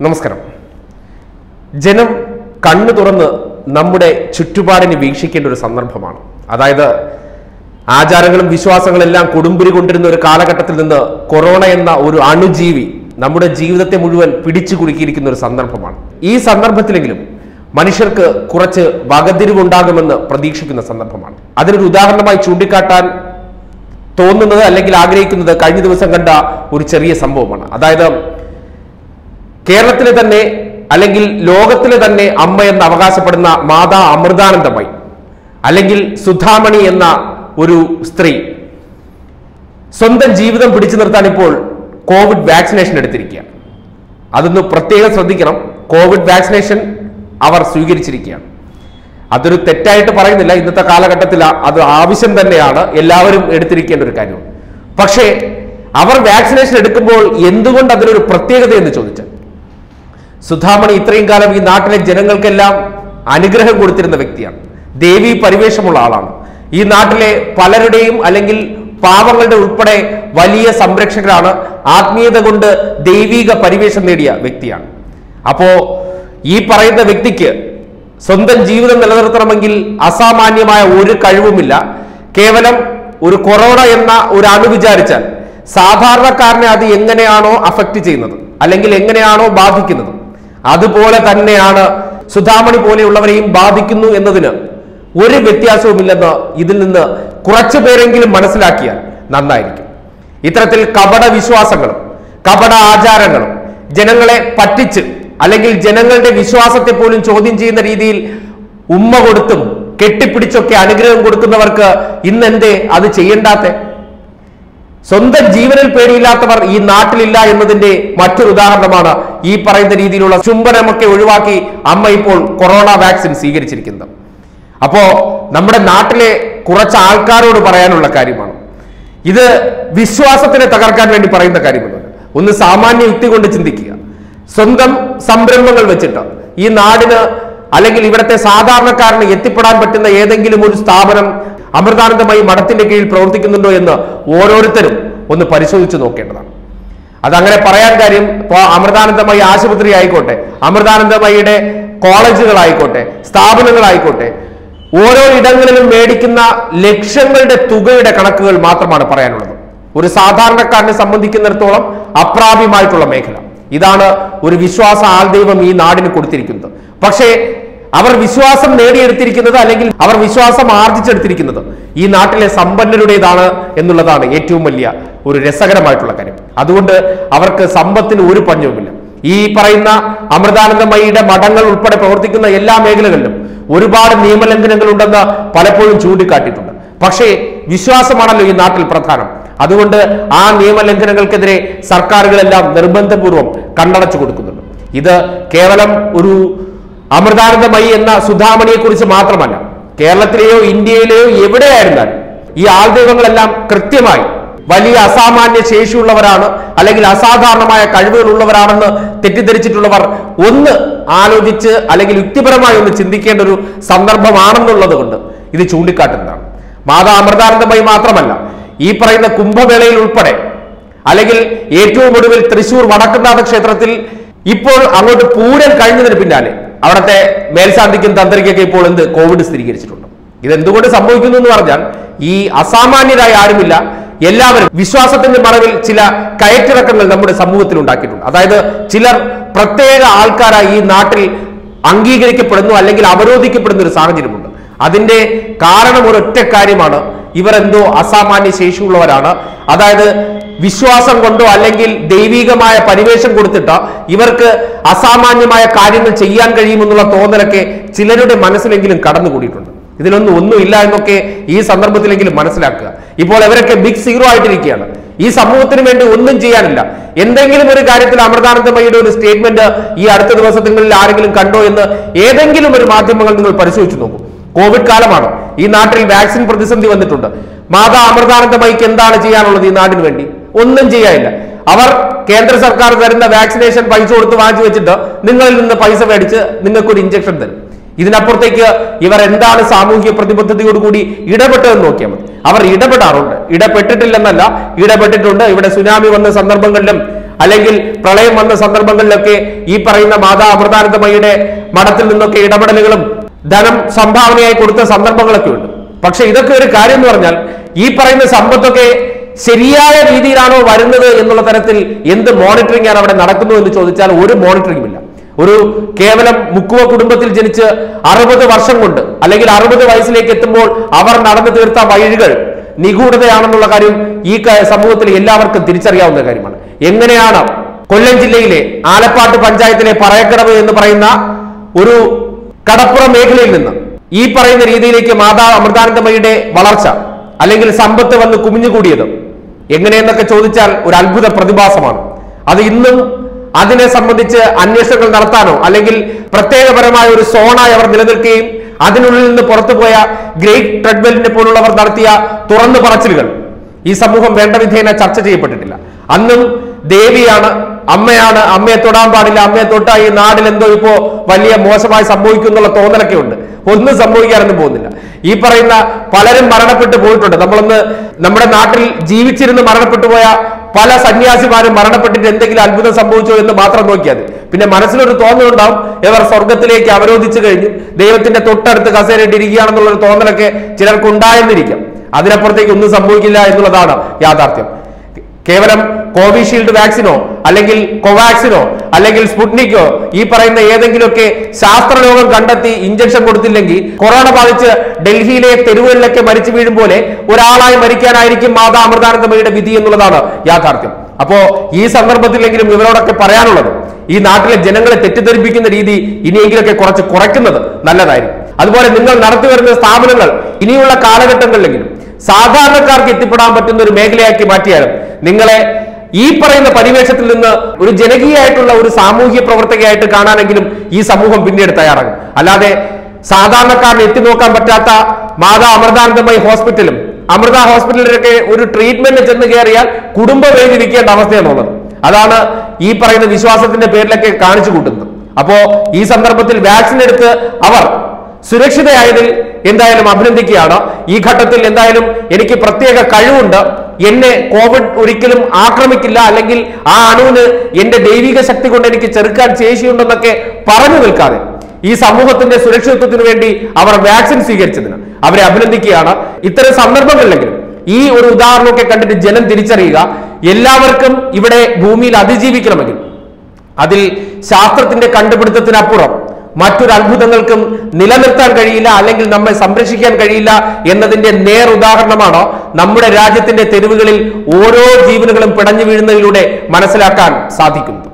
നമസ്കാരം ജനം കണ്ണു തുറന്ന് നമ്മുടെ ചുറ്റുപാടിനെ വീക്ഷിക്കേണ്ട ഒരു സന്ദർഭമാണ് അതായത് ആചാരങ്ങളും വിശ്വാസങ്ങളും എല്ലാം കൊടുമ്പിരി കൊണ്ടിരുന്ന ഒരു കാലഘട്ടത്തിൽ നിന്ന് കൊറോണ എന്ന ഒരു അണുജീവി നമ്മുടെ ജീവിതത്തെ മുഴുവൻ പിടിച്ചു കുടുക്കിയിരിക്കുന്ന ഒരു സന്ദർഭമാണ് ഈ സന്ദർഭത്തിലെങ്കിലും മനുഷ്യർക്ക് കുറച്ച് വകതിരിവുണ്ടാകുമെന്ന് പ്രതീക്ഷിക്കുന്ന സന്ദർഭമാണ് അതിനൊരു ഉദാഹരണമായി ചൂണ്ടിക്കാട്ടാൻ തോന്നുന്നത് അല്ലെങ്കിൽ ആഗ്രഹിക്കുന്നത് കഴിഞ്ഞ ദിവസം കണ്ട ഒരു ചെറിയ സംഭവമാണ് അതായത് കേരളത്തിലെ തന്നെ അല്ലെങ്കിൽ ലോകത്തിലെ തന്നെ അമ്മ എന്ന് അവകാശപ്പെടുന്ന മാതാ അമൃതാനന്ദമയി അല്ലെങ്കിൽ സുധാമണി എന്ന ഒരു സ്ത്രീ സ്വന്തം ജീവിതം പിടിച്ചു നിർത്താൻ ഇപ്പോൾ കോവിഡ് വാക്സിനേഷൻ എടുത്തിരിക്കുകയാണ് അതൊന്ന് പ്രത്യേകം ശ്രദ്ധിക്കണം കോവിഡ് വാക്സിനേഷൻ അവർ സ്വീകരിച്ചിരിക്കുകയാണ് അതൊരു തെറ്റായിട്ട് പറയുന്നില്ല ഇന്നത്തെ കാലഘട്ടത്തിൽ ആ- അത് ആവശ്യം തന്നെയാണ് എല്ലാവരും എടുത്തിരിക്കേണ്ട ഒരു കാര്യമാണ് പക്ഷേ അവർ വാക്സിനേഷൻ എടുക്കുമ്പോൾ എന്തുകൊണ്ട് അതിനൊരു പ്രത്യേകത എന്ന് ചോദിച്ചാൽ സുധാമണി ഇത്രയും കാലം ഈ നാട്ടിലെ ജനങ്ങൾക്കെല്ലാം അനുഗ്രഹം കൊടുത്തിരുന്ന വ്യക്തിയാണ് ദേവി പരിവേഷമുള്ള ആളാണ് ഈ നാട്ടിലെ പലരുടെയും അല്ലെങ്കിൽ പാവങ്ങളുടെ ഉൾപ്പെടെ വലിയ സംരക്ഷകരാണ് ആത്മീയത കൊണ്ട് ദൈവിക പരിവേഷം നേടിയ വ്യക്തിയാണ് അപ്പോ ഈ പറയുന്ന വ്യക്തിക്ക് സ്വന്തം ജീവിതം നിലനിർത്തണമെങ്കിൽ അസാമാന്യമായ ഒരു കഴിവുമില്ല കേവലം ഒരു കൊറോണ എന്ന ഒരു അണു വിചാരിച്ചാൽ സാധാരണക്കാരനെ അത് എങ്ങനെയാണോ അഫക്റ്റ് ചെയ്യുന്നത് അല്ലെങ്കിൽ എങ്ങനെയാണോ ബാധിക്കുന്നത് അതുപോലെ തന്നെയാണ് സുധാമണി പോലെയുള്ളവരെയും ബാധിക്കുന്നു എന്നതിന് ഒരു വ്യത്യാസവുമില്ലെന്ന് ഇതിൽ നിന്ന് കുറച്ചു പേരെങ്കിലും മനസ്സിലാക്കിയാൽ നന്നായിരിക്കും ഇത്തരത്തിൽ കപട വിശ്വാസങ്ങളും കപട ആചാരങ്ങളും ജനങ്ങളെ പറ്റിച്ച് അല്ലെങ്കിൽ ജനങ്ങളുടെ വിശ്വാസത്തെ പോലും ചോദ്യം ചെയ്യുന്ന രീതിയിൽ ഉമ്മ കൊടുത്തും കെട്ടിപ്പിടിച്ചൊക്കെ അനുഗ്രഹം കൊടുക്കുന്നവർക്ക് ഇന്നെന്തേ അത് ചെയ്യണ്ടാത്തെ സ്വന്തം ജീവനിൽ പേടിയില്ലാത്തവർ ഈ നാട്ടിലില്ല എന്നതിന്റെ മറ്റൊരു ഉദാഹരണമാണ് ഈ പറയുന്ന രീതിയിലുള്ള ചുംബനമൊക്കെ ഒഴിവാക്കി അമ്മ ഇപ്പോൾ കൊറോണ വാക്സിൻ സ്വീകരിച്ചിരിക്കുന്നത് അപ്പോ നമ്മുടെ നാട്ടിലെ കുറച്ച് ആൾക്കാരോട് പറയാനുള്ള കാര്യമാണ് ഇത് വിശ്വാസത്തിനെ തകർക്കാൻ വേണ്ടി പറയുന്ന കാര്യമല്ല ഒന്ന് സാമാന്യ യുക്തി കൊണ്ട് ചിന്തിക്കുക സ്വന്തം സംരംഭങ്ങൾ വെച്ചിട്ട് ഈ നാടിന് അല്ലെങ്കിൽ ഇവിടുത്തെ സാധാരണക്കാരന് എത്തിപ്പെടാൻ പറ്റുന്ന ഏതെങ്കിലും ഒരു സ്ഥാപനം അമൃതാനന്ദമായി മഠത്തിന്റെ കീഴിൽ പ്രവർത്തിക്കുന്നുണ്ടോ എന്ന് ഓരോരുത്തരും ഒന്ന് പരിശോധിച്ച് നോക്കേണ്ടതാണ് അതങ്ങനെ പറയാൻ കാര്യം ഇപ്പോ അമൃതാനന്ദമയി ആശുപത്രി ആയിക്കോട്ടെ അമൃതാനന്ദമയിയുടെ കോളേജുകളായിക്കോട്ടെ സ്ഥാപനങ്ങളായിക്കോട്ടെ ഓരോ ഇടങ്ങളിലും മേടിക്കുന്ന ലക്ഷങ്ങളുടെ തുകയുടെ കണക്കുകൾ മാത്രമാണ് പറയാനുള്ളത് ഒരു സാധാരണക്കാരനെ സംബന്ധിക്കുന്നിടത്തോളം അപ്രാപ്യമായിട്ടുള്ള മേഖല ഇതാണ് ഒരു വിശ്വാസ ആൾദൈവം ഈ നാടിന് കൊടുത്തിരിക്കുന്നത് പക്ഷേ അവർ വിശ്വാസം നേടിയെടുത്തിരിക്കുന്നത് അല്ലെങ്കിൽ അവർ വിശ്വാസം ആർജിച്ചെടുത്തിരിക്കുന്നത് ഈ നാട്ടിലെ സമ്പന്നരുടേതാണ് എന്നുള്ളതാണ് ഏറ്റവും വലിയ ഒരു രസകരമായിട്ടുള്ള കാര്യം അതുകൊണ്ട് അവർക്ക് സമ്പത്തിന് ഒരു പഞ്ഞവുമില്ല ഈ പറയുന്ന അമൃതാനന്ദമയിയുടെ മഠങ്ങൾ ഉൾപ്പെടെ പ്രവർത്തിക്കുന്ന എല്ലാ മേഖലകളിലും ഒരുപാട് നിയമലംഘനങ്ങൾ ഉണ്ടെന്ന് പലപ്പോഴും ചൂണ്ടിക്കാട്ടിയിട്ടുണ്ട് പക്ഷേ വിശ്വാസമാണല്ലോ ഈ നാട്ടിൽ പ്രധാനം അതുകൊണ്ട് ആ നിയമലംഘനങ്ങൾക്കെതിരെ സർക്കാരുകളെല്ലാം നിർബന്ധപൂർവ്വം കണ്ണടച്ചു കൊടുക്കുന്നുണ്ട് ഇത് കേവലം ഒരു അമൃതാനന്ദമയി എന്ന സുധാമണിയെ കുറിച്ച് മാത്രമല്ല കേരളത്തിലെയോ ഇന്ത്യയിലെയോ എവിടെയായിരുന്നാലും ഈ ആൾദൈവങ്ങളെല്ലാം കൃത്യമായി വലിയ അസാമാന്യ ശേഷിയുള്ളവരാണ് അല്ലെങ്കിൽ അസാധാരണമായ കഴിവുകൾ ഉള്ളവരാണെന്ന് തെറ്റിദ്ധരിച്ചിട്ടുള്ളവർ ഒന്ന് ആലോചിച്ച് അല്ലെങ്കിൽ യുക്തിപരമായി ഒന്ന് ചിന്തിക്കേണ്ട ഒരു സന്ദർഭമാണെന്നുള്ളത് കൊണ്ട് ഇത് ചൂണ്ടിക്കാട്ടുന്നതാണ് മാതാ അമൃതാനന്ദമയി മാത്രമല്ല ഈ പറയുന്ന കുംഭമേളയിൽ ഉൾപ്പെടെ അല്ലെങ്കിൽ ഏറ്റവും ഒടുവിൽ തൃശൂർ വടക്കുന്നാഥ ക്ഷേത്രത്തിൽ ഇപ്പോൾ അങ്ങോട്ട് പൂരം കഴിഞ്ഞതിന് പിന്നാലെ അവിടുത്തെ മേൽശാന്തിക്കും തന്ത്രിക്കൊക്കെ ഇപ്പോൾ എന്ത് കോവിഡ് സ്ഥിരീകരിച്ചിട്ടുണ്ട് ഇതെന്തുകൊണ്ട് സംഭവിക്കുന്നു എന്ന് പറഞ്ഞാൽ ഈ അസാമാന്യരായ ആരുമില്ല എല്ലാവരും വിശ്വാസത്തിന്റെ മറവിൽ ചില കയറ്റിറക്കങ്ങൾ നമ്മുടെ സമൂഹത്തിൽ ഉണ്ടാക്കിയിട്ടുണ്ട് അതായത് ചിലർ പ്രത്യേക ആൾക്കാരായി ഈ നാട്ടിൽ അംഗീകരിക്കപ്പെടുന്നു അല്ലെങ്കിൽ അവരോധിക്കപ്പെടുന്ന ഒരു സാഹചര്യമുണ്ട് അതിന്റെ കാരണം ഒരൊറ്റ കാര്യമാണ് ഇവർ എന്തോ അസാമാന്യ ശേഷിയുള്ളവരാണ് അതായത് വിശ്വാസം കൊണ്ടോ അല്ലെങ്കിൽ ദൈവികമായ പരിവേഷം കൊടുത്തിട്ട് ഇവർക്ക് അസാമാന്യമായ കാര്യങ്ങൾ ചെയ്യാൻ കഴിയുമെന്നുള്ള തോന്നലൊക്കെ ചിലരുടെ മനസ്സിലെങ്കിലും കടന്നുകൂടിയിട്ടുണ്ട് ഇതിലൊന്നും ഒന്നുമില്ല എന്നൊക്കെ ഈ സന്ദർഭത്തിലെങ്കിലും മനസ്സിലാക്കുക ഇപ്പോൾ ഇവരൊക്കെ ബിഗ് സീറോ ആയിട്ടിരിക്കുകയാണ് ഈ സമൂഹത്തിന് വേണ്ടി ഒന്നും ചെയ്യാനില്ല എന്തെങ്കിലും ഒരു കാര്യത്തിൽ അമൃതാനന്ദമയുടെ ഒരു സ്റ്റേറ്റ്മെന്റ് ഈ അടുത്ത ദിവസങ്ങളിൽ ആരെങ്കിലും കണ്ടോ എന്ന് ഏതെങ്കിലും ഒരു മാധ്യമങ്ങൾ നിങ്ങൾ പരിശോധിച്ചു നോക്കൂ കോവിഡ് കാലമാണ് ഈ നാട്ടിൽ വാക്സിൻ പ്രതിസന്ധി വന്നിട്ടുണ്ട് മാതാ അമൃതാനന്ദമയിക്ക് എന്താണ് ചെയ്യാനുള്ളത് ഈ നാടിന് വേണ്ടി ഒന്നും ചെയ്യാനില്ല അവർ കേന്ദ്ര സർക്കാർ തരുന്ന വാക്സിനേഷൻ പൈസ കൊടുത്ത് വാങ്ങിച്ചു വെച്ചിട്ട് നിങ്ങളിൽ നിന്ന് പൈസ മേടിച്ച് നിങ്ങൾക്കൊരു ഇഞ്ചക്ഷൻ തരും ഇതിനപ്പുറത്തേക്ക് ഇവർ എന്താണ് സാമൂഹിക പ്രതിബദ്ധതയോടുകൂടി ഇടപെട്ടതെന്ന് നോക്കിയാൽ മതി അവർ ഇടപെടാറുണ്ട് ഇടപെട്ടിട്ടില്ലെന്നല്ല ഇടപെട്ടിട്ടുണ്ട് ഇവിടെ സുനാമി വന്ന സന്ദർഭങ്ങളിലും അല്ലെങ്കിൽ പ്രളയം വന്ന സന്ദർഭങ്ങളിലൊക്കെ ഈ പറയുന്ന മാതാ അമൃതാനന്ദമയുടെ മഠത്തിൽ നിന്നൊക്കെ ഇടപെടലുകളും ധനം സംഭാവനയായി കൊടുത്ത സന്ദർഭങ്ങളൊക്കെ ഉണ്ട് പക്ഷെ ഇതൊക്കെ ഒരു കാര്യം എന്ന് പറഞ്ഞാൽ ഈ പറയുന്ന സമ്പത്തൊക്കെ ശരിയായ രീതിയിലാണോ വരുന്നത് എന്നുള്ള തരത്തിൽ എന്ത് മോണിറ്ററിംഗ് ആണ് അവിടെ നടക്കുന്നു എന്ന് ചോദിച്ചാൽ ഒരു മോണിറ്ററിംഗും ഇല്ല ഒരു കേവലം മുക്കുവ കുടുംബത്തിൽ ജനിച്ച് അറുപത് വർഷം കൊണ്ട് അല്ലെങ്കിൽ അറുപത് വയസ്സിലേക്ക് എത്തുമ്പോൾ അവർ നടന്നു തീർത്ത വഴികൾ നിഗൂഢതയാണെന്നുള്ള കാര്യം ഈ ക- സമൂഹത്തിൽ എല്ലാവർക്കും തിരിച്ചറിയാവുന്ന കാര്യമാണ് എങ്ങനെയാണ് കൊല്ലം ജില്ലയിലെ ആലപ്പാട്ട് പഞ്ചായത്തിലെ പറയക്കടവ് എന്ന് പറയുന്ന ഒരു കടപ്പുറം മേഖലയിൽ നിന്ന് ഈ പറയുന്ന രീതിയിലേക്ക് മാതാ അമൃതാനന്ദമയുടെ വളർച്ച അല്ലെങ്കിൽ സമ്പത്ത് വന്ന് കുമിഞ്ഞുകൂടിയത് എങ്ങനെയെന്നൊക്കെ ചോദിച്ചാൽ ഒരു അത്ഭുത പ്രതിഭാസമാണ് അത് ഇന്നും അതിനെ സംബന്ധിച്ച് അന്വേഷണങ്ങൾ നടത്താനോ അല്ലെങ്കിൽ പ്രത്യേകപരമായ ഒരു സോണായി അവർ നിലനിൽക്കുകയും അതിനുള്ളിൽ നിന്ന് പുറത്തുപോയ ഗ്രേറ്റ് ട്രെഡ്വെല്ലിനെ പോലുള്ളവർ നടത്തിയ തുറന്നു പറച്ചിലുകൾ ഈ സമൂഹം വേണ്ട വിധേന ചർച്ച ചെയ്യപ്പെട്ടിട്ടില്ല അന്നും ദേവിയാണ് അമ്മയാണ് അമ്മയെ തൊടാൻ പാടില്ല അമ്മയെ തൊട്ടാ ഈ നാടിൽ എന്തോ ഇപ്പോ വലിയ മോശമായി സംഭവിക്കും എന്നുള്ള തോന്നലൊക്കെ ഉണ്ട് ഒന്നും സംഭവിക്കാനൊന്നും പോകുന്നില്ല ഈ പറയുന്ന പലരും മരണപ്പെട്ടു പോയിട്ടുണ്ട് നമ്മളൊന്ന് നമ്മുടെ നാട്ടിൽ ജീവിച്ചിരുന്ന് മരണപ്പെട്ടു പോയ പല സന്യാസിമാരും മരണപ്പെട്ടിട്ട് എന്തെങ്കിലും അത്ഭുതം സംഭവിച്ചോ എന്ന് മാത്രം നോക്കിയാൽ മതി പിന്നെ മനസ്സിലൊരു തോന്നലുണ്ടാവും ഇവർ സ്വർഗത്തിലേക്ക് അവരോധിച്ചു കഴിഞ്ഞു ദൈവത്തിന്റെ തൊട്ടടുത്ത് കസേരയിട്ട് ഇരിക്കുകയാണെന്നുള്ള ഒരു തോന്നലൊക്കെ ചിലർക്ക് ഉണ്ടായെന്നിരിക്കാം അതിനപ്പുറത്തേക്ക് ഒന്നും സംഭവിക്കില്ല എന്നുള്ളതാണ് യാഥാർത്ഥ്യം കേവലം കോവിഷീൽഡ് വാക്സിനോ അല്ലെങ്കിൽ കോവാക്സിനോ അല്ലെങ്കിൽ സ്പുട്നിക്കോ ഈ പറയുന്ന ഏതെങ്കിലുമൊക്കെ ശാസ്ത്രലോകം കണ്ടെത്തി ഇഞ്ചക്ഷൻ കൊടുത്തില്ലെങ്കിൽ കൊറോണ ബാധിച്ച് ഡൽഹിയിലെ തെരുവുകളിലൊക്കെ മരിച്ചു വീഴും പോലെ ഒരാളായി മരിക്കാനായിരിക്കും മാതാ അമൃതാനന്ദമയുടെ വിധി എന്നുള്ളതാണ് യാഥാർത്ഥ്യം അപ്പോ ഈ സന്ദർഭത്തിലെങ്കിലും ഇവരോടൊക്കെ പറയാനുള്ളത് ഈ നാട്ടിലെ ജനങ്ങളെ തെറ്റിദ്ധരിപ്പിക്കുന്ന രീതി ഇനിയെങ്കിലൊക്കെ കുറച്ച് കുറയ്ക്കുന്നത് നല്ലതായിരിക്കും അതുപോലെ നിങ്ങൾ നടത്തി വരുന്ന സ്ഥാപനങ്ങൾ ഇനിയുള്ള കാലഘട്ടങ്ങളിലെങ്കിലും സാധാരണക്കാർക്ക് എത്തിപ്പെടാൻ പറ്റുന്ന ഒരു മേഖലയാക്കി മാറ്റിയാലും നിങ്ങളെ ഈ പറയുന്ന പരിവേഷത്തിൽ നിന്ന് ഒരു ജനകീയമായിട്ടുള്ള ഒരു സാമൂഹ്യ പ്രവർത്തകയായിട്ട് കാണാനെങ്കിലും ഈ സമൂഹം പിന്നീട് തയ്യാറാകും അല്ലാതെ സാധാരണക്കാരന് എത്തി നോക്കാൻ പറ്റാത്ത മാതാ അമൃതാനന്ദമയി ഹോസ്പിറ്റലും അമൃത ഹോസ്പിറ്റലിലൊക്കെ ഒരു ട്രീറ്റ്മെന്റ് ചെന്ന് കയറിയാൽ കുടുംബം എഴുതിരിക്കേണ്ട അവസ്ഥയാണുള്ളത് അതാണ് ഈ പറയുന്ന വിശ്വാസത്തിന്റെ പേരിലൊക്കെ കാണിച്ചു കൂട്ടുന്നത് അപ്പോ ഈ സന്ദർഭത്തിൽ വാക്സിൻ എടുത്ത് അവർ സുരക്ഷിതയായതിൽ എന്തായാലും അഭിനന്ദിക്കുകയാണ് ഈ ഘട്ടത്തിൽ എന്തായാലും എനിക്ക് പ്രത്യേക കഴിവുണ്ട് എന്നെ കോവിഡ് ഒരിക്കലും ആക്രമിക്കില്ല അല്ലെങ്കിൽ ആ അണുവിന് എന്റെ ദൈവിക ശക്തി കൊണ്ട് എനിക്ക് ചെറുക്കാൻ ശേഷിയുണ്ടെന്നൊക്കെ പറഞ്ഞു നിൽക്കാതെ ഈ സമൂഹത്തിന്റെ സുരക്ഷിതത്വത്തിന് വേണ്ടി അവർ വാക്സിൻ സ്വീകരിച്ചതിന് അവരെ അഭിനന്ദിക്കുകയാണ് ഇത്തരം സന്ദർഭങ്ങളിലെങ്കിലും ഈ ഒരു ഉദാഹരണമൊക്കെ കണ്ടിട്ട് ജനം തിരിച്ചറിയുക എല്ലാവർക്കും ഇവിടെ ഭൂമിയിൽ അതിജീവിക്കണമെങ്കിൽ അതിൽ ശാസ്ത്രത്തിന്റെ കണ്ടുപിടുത്തത്തിനപ്പുറം മറ്റൊരു അത്ഭുതങ്ങൾക്കും നിലനിർത്താൻ കഴിയില്ല അല്ലെങ്കിൽ നമ്മെ സംരക്ഷിക്കാൻ കഴിയില്ല എന്നതിന്റെ നേർ ഉദാഹരണമാണ് നമ്മുടെ രാജ്യത്തിന്റെ തെരുവുകളിൽ ഓരോ ജീവനുകളും പിടഞ്ഞു വീഴുന്നതിലൂടെ മനസ്സിലാക്കാൻ സാധിക്കുന്നത്